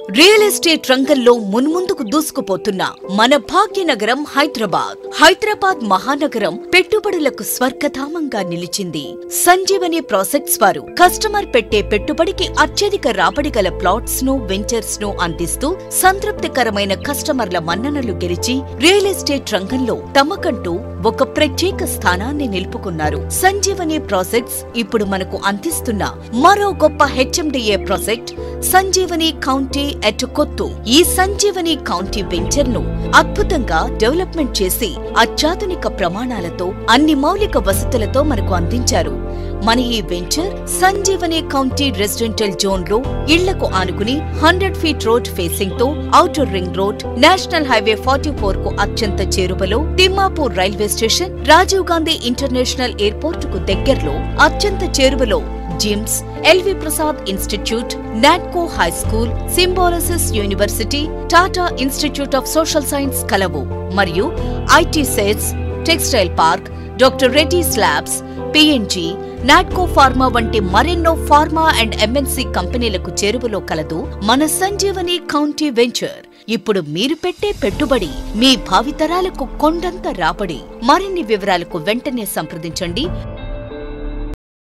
real estate రంగంలో మున్ముందుకు దూసుకుపోతున్న మన భాగ్యనగరం హైదరాబాద్ హైదరాబాద్ మహానగరం పెట్టుబడులకు స్వర్గధామంగా నిలిచింది సంజీవని ప్రాజెక్ట్స్ వారు కస్టమర్ పెట్టే పెట్టుబడికి అత్యధిక రాబడి గల ప్లాట్స్ ను వెంచర్స్ ను అందిస్తూ సంతృప్తికరమైన కస్టమర్ల మన్ననలు గెలిచి రియల్ ఎస్టేట్ రంగంలో తమకంటూ ఒక ప్రత్యేక స్థానాన్ని నిలుపుకున్నారు సంజీవని ప్రాజెక్ట్స్ ఇప్పుడు మనకు అందిస్తున్న మరో గొప్ప HMDA project Sanjeevani county at కొత్తు ఈ సంజీవని కౌంటీ వెంచర్ ను అద్భుతంగా డెవలప్మెంట్ చేసి అత్యాధునిక ప్రమాణాలతో అన్ని మౌలిక వసతులతో మనకు అందించారు మన ఈ venture Sanjeevani county residential zone లో ఇళ్లకు ఆనుకుని హండ్రెడ్ ఫీట్ రోడ్ ఫేసింగ్ తో outer ring road national highway forty four కు అత్యంత చేరువలో Thimmapur railway station Rajiv Gandhi international airport కు దగ్గరలో అత్యంత చేరువలో జిమ్స్ LV Prasad institute Natco high school Symbiosis university Tata institute of social science కలవు మరియు ఐటీ సెట్స్ textile park doctor Reddy's labs PNG Natco pharma వంటి మరెన్నో ఫార్మా అండ్ ఎంఎన్సీ కంపెనీలకు చేరువలో కలదు మన సంజీవని కౌంటీ వెంచర్ ఇప్పుడు మీరు పెట్టే పెట్టుబడి మీ భావితరాలకు కొండంత రాబడి మరిన్ని వివరాలకు వెంటనే సంప్రదించండి